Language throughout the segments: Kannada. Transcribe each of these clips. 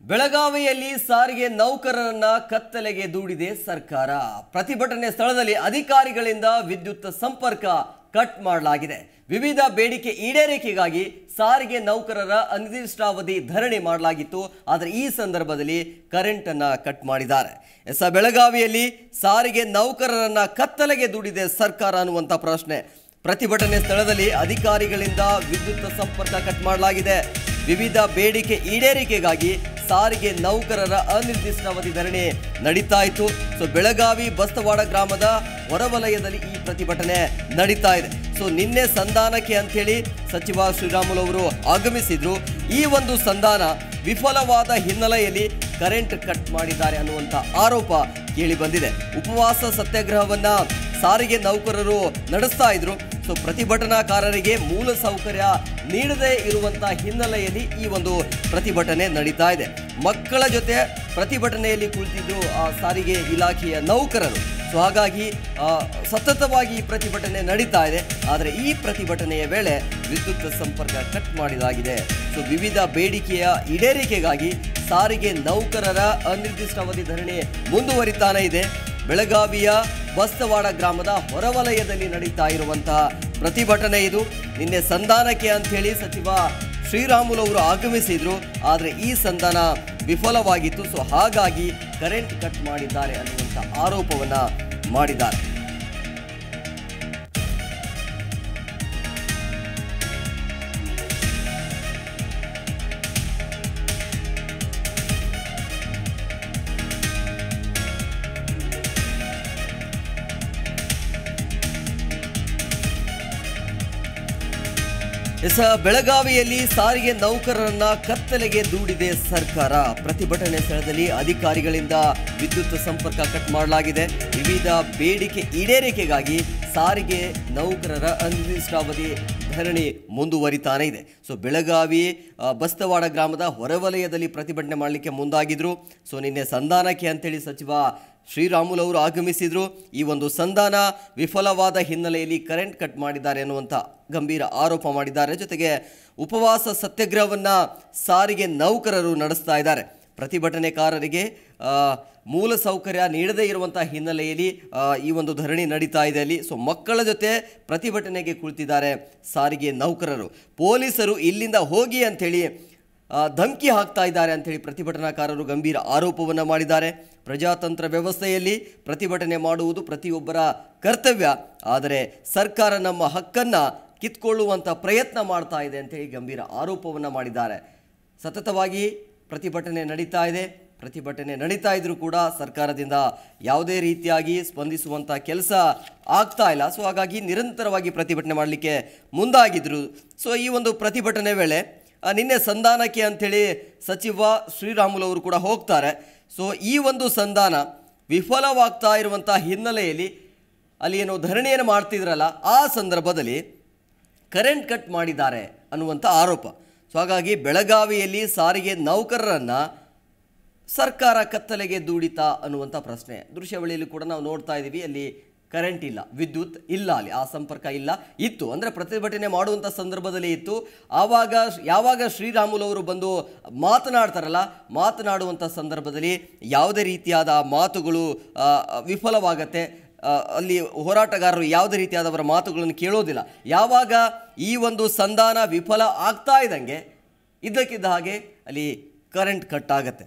ಬೆಳಗಾವಿಯಲ್ಲಿ ಸಾರಿಗೆ ನೌಕರರನ್ನ ಕತ್ತಲೆಗೆ ದೂಡಿದೆ ಸರ್ಕಾರ ಪ್ರತಿಭಟನೆ ಸ್ಥಳದಲ್ಲಿ ಅಧಿಕಾರಿಗಳಿಂದ ವಿದ್ಯುತ್ ಸಂಪರ್ಕ ಕಟ್ ಮಾಡಲಾಗಿದೆ ವಿವಿಧ ಬೇಡಿಕೆ ಈಡೇರಿಕೆಗಾಗಿ ಸಾರಿಗೆ ನೌಕರರ ಅನಿರ್ದಿಷ್ಟಾವಧಿ ಧರಣಿ ಮಾಡಲಾಗಿತ್ತು ಆದರೆ ಈ ಸಂದರ್ಭದಲ್ಲಿ ಕರೆಂಟ್ ಅನ್ನ ಕಟ್ ಮಾಡಿದ್ದಾರೆ ಎಸ್ ಬೆಳಗಾವಿಯಲ್ಲಿ ಸಾರಿಗೆ ನೌಕರರನ್ನ ಕತ್ತಲೆಗೆ ದೂಡಿದೆ ಸರ್ಕಾರ ಅನ್ನುವಂಥ ಪ್ರಶ್ನೆ ಪ್ರತಿಭಟನೆ ಸ್ಥಳದಲ್ಲಿ ಅಧಿಕಾರಿಗಳಿಂದ ವಿದ್ಯುತ್ ಸಂಪರ್ಕ ಕಟ್ ಮಾಡಲಾಗಿದೆ ವಿವಿಧ ಬೇಡಿಕೆ ಈಡೇರಿಕೆಗಾಗಿ ಸಾರಿಗೆ ನೌಕರರ ಅನಿರ್ದಿಷ್ಟಾವಧಿ ಧರಣಿ ನಡೀತಾ ಇತ್ತು ಸೊ ಬೆಳಗಾವಿ ಬಸ್ತವಾಡ ಗ್ರಾಮದ ಹೊರವಲಯದಲ್ಲಿ ಈ ಪ್ರತಿಭಟನೆ ನಡೀತಾ ಇದೆ ಸೊ ನಿನ್ನೆ ಸಂಧಾನಕ್ಕೆ ಅಂಥೇಳಿ ಸಚಿವ ಶ್ರೀರಾಮುಲು ಅವರು ಆಗಮಿಸಿದ್ರು ಈ ಒಂದು ಸಂಧಾನ ವಿಫಲವಾದ ಹಿನ್ನೆಲೆಯಲ್ಲಿ ಕರೆಂಟ್ ಕಟ್ ಮಾಡಿದ್ದಾರೆ ಅನ್ನುವಂಥ ಆರೋಪ ಕೇಳಿ ಬಂದಿದೆ ಉಪವಾಸ ಸತ್ಯಾಗ್ರಹವನ್ನ ಸಾರಿಗೆ ನೌಕರರು ನಡೆಸ್ತಾ ಇದ್ರು ಸೊ ಪ್ರತಿಭಟನಾಕಾರರಿಗೆ ಮೂಲ ಸೌಕರ್ಯ ನೀಡದೇ ಇರುವಂತ ಹಿನ್ನೆಲೆಯಲ್ಲಿ ಈ ಒಂದು ಪ್ರತಿಭಟನೆ ನಡೀತಾ ಇದೆ ಮಕ್ಕಳ ಜೊತೆ ಪ್ರತಿಭಟನೆಯಲ್ಲಿ ಕುಳಿತಿದ್ರು ಆ ಸಾರಿಗೆ ಇಲಾಖೆಯ ನೌಕರರು ಸೊ ಹಾಗಾಗಿ ಆ, ಸತತವಾಗಿ ಈ ಪ್ರತಿಭಟನೆ ನಡೀತಾ ಇದೆ ಆದರೆ ಈ ಪ್ರತಿಭಟನೆಯ ವೇಳೆ ವಿದ್ಯುತ್ ಸಂಪರ್ಕ ಕಟ್ ಮಾಡಿದಾಗಿದೆ ಸೊ ವಿವಿಧ ಬೇಡಿಕೆಯ ಈಡೇರಿಕೆಗಾಗಿ ಸಾರಿಗೆ ನೌಕರರ ಅನಿರ್ದಿಷ್ಟಾವಧಿ ಧರಣಿ ಮುಂದುವರಿತಾನೆ ಇದೆ ಬೆಳಗಾವಿಯ ಬಸ್ತವಾಡ ಗ್ರಾಮದ ಹೊರವಲಯದಲ್ಲಿ ನಡೀತಾ ಇರುವಂತಹ ಪ್ರತಿಭಟನೆ ಇದು ನಿನ್ನೆ ಸಂಧಾನಕ್ಕೆ ಅಂಥೇಳಿ ಸಚಿವ ಶ್ರೀರಾಮುಲು ಅವರು ಆಗಮಿಸಿದ್ರು ಆದರೆ ಈ ಸಂಧಾನ ವಿಫಲವಾಗಿತ್ತು ಸೊ ಹಾಗಾಗಿ ಕರೆಂಟ್ ಕಟ್ ಮಾಡಿದ್ದಾರೆ ಅನ್ನುವಂಥ ಆರೋಪವನ್ನ ಮಾಡಿದ್ದಾರೆ ಎಸ ಬೆಳಗಾವಿಯಲ್ಲಿ ಸಾರಿಗೆ ನೌಕರರನ್ನ ಕತ್ತಲೆಗೆ ದೂಡಿದೆ ಸರ್ಕಾರ ಪ್ರತಿಭಟನೆ ಸ್ಥಳದಲ್ಲಿ ಅಧಿಕಾರಿಗಳಿಂದ ವಿದ್ಯುತ್ ಸಂಪರ್ಕ ಕಟ್ ಮಾಡಲಾಗಿದೆ ವಿವಿಧ ಬೇಡಿಕೆ ಈಡೇರಿಕೆಗಾಗಿ ಸಾರಿಗೆ ನೌಕರರ ಅನಿರ್ದಿಷ್ಟಾವಧಿ ಧರಣಿ ಮುಂದುವರಿತಾನೆ ಇದೆ ಸೊ ಬೆಳಗಾವಿ ಆ, ಬಸ್ತವಾಡ ಗ್ರಾಮದ ಹೊರವಲಯದಲ್ಲಿ ಪ್ರತಿಭಟನೆ ಮಾಡಲಿಕ್ಕೆ ಮುಂದಾಗಿದ್ರು ಸೊ ನಿನ್ನೆ ಸಂಧಾನಕ್ಕೆ ಅಂತೇಳಿ ಸಚಿವ ಶ್ರೀರಾಮುಲು ಅವರು ಆಗಮಿಸಿದ್ರು ಈ ಒಂದು ಸಂಧಾನ ವಿಫಲವಾದ ಹಿನ್ನೆಲೆಯಲ್ಲಿ ಕರೆಂಟ್ ಕಟ್ ಮಾಡಿದ್ದಾರೆ ಅನ್ನುವಂಥ ಗಂಭೀರ ಆರೋಪ ಮಾಡಿದ್ದಾರೆ ಜೊತೆಗೆ ಉಪವಾಸ ಸತ್ಯಾಗ್ರಹವನ್ನು ಸಾರಿಗೆ ನೌಕರರು ನಡೆಸ್ತಾ ಇದ್ದಾರೆ ಪ್ರತಿಭಟನೆಕಾರರಿಗೆ ಆ, ಮೂಲ ಸೌಕರ್ಯ ನೀಡದೇ ಇರುವಂಥ ಹಿನ್ನೆಲೆಯಲ್ಲಿ ಆ, ಈ ಒಂದು ಧರಣಿ ನಡೀತಾ ಇದೆ ಅಲ್ಲಿ ಸೊ ಮಕ್ಕಳ ಜೊತೆ ಪ್ರತಿಭಟನೆಗೆ ಕುಳಿತಿದ್ದಾರೆ ಸಾರಿಗೆ ನೌಕರರು ಪೊಲೀಸರು ಇಲ್ಲಿಂದ ಹೋಗಿ ಅಂಥೇಳಿ ಆ, ಧಮಕಿ ಹಾಕ್ತಾ ಇದ್ದಾರೆ ಅಂತೇಳಿ ಪ್ರತಿಭಟನಾಕಾರರು ಗಂಭೀರ ಆರೋಪವನ್ನು ಮಾಡಿದ್ದಾರೆ ಪ್ರಜಾತಂತ್ರ ವ್ಯವಸ್ಥೆಯಲ್ಲಿ ಪ್ರತಿಭಟನೆ ಮಾಡುವುದು ಪ್ರತಿಯೊಬ್ಬರ ಕರ್ತವ್ಯ ಆದರೆ ಸರ್ಕಾರ ನಮ್ಮ ಹಕ್ಕನ್ನು ಕಿತ್ಕೊಳ್ಳುವಂಥ ಪ್ರಯತ್ನ ಮಾಡ್ತಾ ಇದೆ ಅಂತೇಳಿ ಗಂಭೀರ ಆರೋಪವನ್ನು ಮಾಡಿದ್ದಾರೆ ಸತತವಾಗಿ ಪ್ರತಿಭಟನೆ ನಡೀತಾ ಇದೆ ಪ್ರತಿಭಟನೆ ನಡೀತಾ ಇದ್ರೂ ಕೂಡ ಸರ್ಕಾರದಿಂದ ಯಾವುದೇ ರೀತಿಯಾಗಿ ಸ್ಪಂದಿಸುವಂಥ ಕೆಲಸ ಆಗ್ತಾ ಇಲ್ಲ ಸೊ ಹಾಗಾಗಿ ನಿರಂತರವಾಗಿ ಪ್ರತಿಭಟನೆ ಮಾಡಲಿಕ್ಕೆ ಮುಂದಾಗಿದ್ರು ಸೊ ಈ ಒಂದು ಪ್ರತಿಭಟನೆ ವೇಳೆ ಆ, ನಿನ್ನೆ ಸಂಧಾನಕ್ಕೆ ಅಂಥೇಳಿ ಸಚಿವ ಶ್ರೀರಾಮುಲು ಅವರು ಕೂಡ ಹೋಗ್ತಾರೆ ಸೊ ಈ ಒಂದು ಸಂಧಾನ ವಿಫಲವಾಗ್ತಾ ಇರುವಂಥ ಹಿನ್ನೆಲೆಯಲ್ಲಿ ಅಲ್ಲಿ ಏನು ಧರಣಿಯನ್ನು ಮಾಡ್ತಿದ್ರಲ್ಲ ಆ ಸಂದರ್ಭದಲ್ಲಿ ಕರೆಂಟ್ ಕಟ್ ಮಾಡಿದ್ದಾರೆ ಅನ್ನುವಂಥ ಆರೋಪ ಸೊ ಹಾಗಾಗಿ ಬೆಳಗಾವಿಯಲ್ಲಿ ಸಾರಿಗೆ ನೌಕರರನ್ನು ಸರ್ಕಾರ ಕತ್ತಲೆಗೆ ದೂಡಿತಾ ಅನ್ನುವಂಥ ಪ್ರಶ್ನೆ ದೃಶ್ಯಾವಳಿಯಲ್ಲಿ ಕೂಡ ನಾವು ನೋಡ್ತಾ ಇದ್ದೀವಿ ಅಲ್ಲಿ ಕರೆಂಟ್ ಇಲ್ಲ ವಿದ್ಯುತ್ ಇಲ್ಲ ಅಲ್ಲಿ ಆ ಸಂಪರ್ಕ ಇಲ್ಲ ಇತ್ತು ಅಂದರೆ ಪ್ರತಿಭಟನೆ ಮಾಡುವಂಥ ಸಂದರ್ಭದಲ್ಲಿ ಇತ್ತು ಆವಾಗ ಯಾವಾಗ ಶ್ರೀರಾಮುಲು ಅವರು ಬಂದು ಮಾತನಾಡ್ತಾರಲ್ಲ ಮಾತನಾಡುವಂಥ ಸಂದರ್ಭದಲ್ಲಿ ಯಾವುದೇ ರೀತಿಯಾದ ಮಾತುಗಳು ಆ, ವಿಫಲವಾಗತ್ತೆ ಆ, ಅಲ್ಲಿ ಹೋರಾಟಗಾರರು ಯಾವುದೇ ರೀತಿಯಾದವರ ಮಾತುಗಳನ್ನು ಕೇಳೋದಿಲ್ಲ ಯಾವಾಗ ಈ ಒಂದು ಸಂಧಾನ ವಿಫಲ ಆಗ್ತಾ ಇದ್ದಂಗೆ ಇದ್ದಕ್ಕಿದ್ದ ಹಾಗೆ ಅಲ್ಲಿ ಕರೆಂಟ್ ಕಟ್ ಆಗತ್ತೆ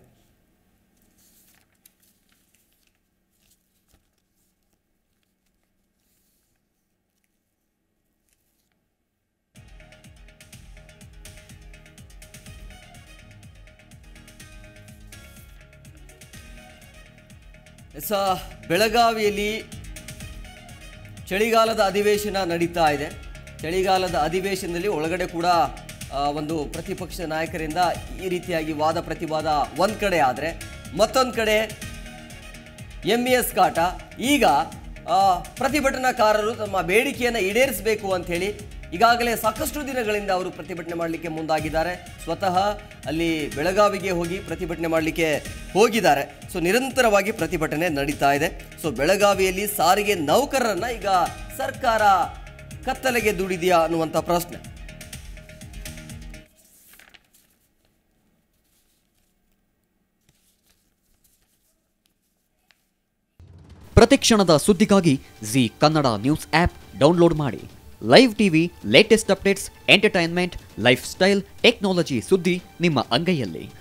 ಸ ಬೆಳಗಾವಿಯಲ್ಲಿ ಚಳಿಗಾಲದ ಅಧಿವೇಶನ ನಡೀತಾ ಇದೆ ಚಳಿಗಾಲದ ಅಧಿವೇಶನದಲ್ಲಿ ಒಳಗಡೆ ಕೂಡ ಆ, ಒಂದು ಪ್ರತಿಪಕ್ಷ ನಾಯಕರಿಂದ ಈ ರೀತಿಯಾಗಿ ವಾದ ಪ್ರತಿವಾದ ಒಂದು ಕಡೆ ಆದರೆ ಮತ್ತೊಂದು ಕಡೆ ಎಂ ಎಸ್ ಕಾಟ ಈಗ ಆ, ಪ್ರತಿಭಟನಾಕಾರರು ತಮ್ಮ ಬೇಡಿಕೆಯನ್ನು ಈಡೇರಿಸಬೇಕು ಅಂಥೇಳಿ ಈಗಾಗಲೇ ಸಾಕಷ್ಟು ದಿನಗಳಿಂದ ಅವರು ಪ್ರತಿಭಟನೆ ಮಾಡಲಿಕ್ಕೆ ಮುಂದಾಗಿದ್ದಾರೆ ಸ್ವತಃ ಅಲ್ಲಿ ಬೆಳಗಾವಿಗೆ ಹೋಗಿ ಪ್ರತಿಭಟನೆ ಮಾಡಲಿಕ್ಕೆ ಹೋಗಿದ್ದಾರೆ ಸೊ ನಿರಂತರವಾಗಿ ಪ್ರತಿಭಟನೆ ನಡೀತಾ ಇದೆ ಸೊ ಬೆಳಗಾವಿಯಲ್ಲಿ ಸಾರಿಗೆ ನೌಕರರನ್ನ ಈಗ ಸರ್ಕಾರ ಕತ್ತಲೆಗೆ ದುಡಿದೆಯಾ ಅನ್ನುವಂಥ ಪ್ರಶ್ನೆ ಪ್ರತಿಕ್ಷಣದ ಸುದ್ದಿಗಾಗಿ Zee Kannada news app download ಮಾಡಿ live TV latest updates entertainment lifestyle technology ಸುದ್ದಿ ನಿಮ್ಮ ಅಂಗೈಯಲ್ಲಿ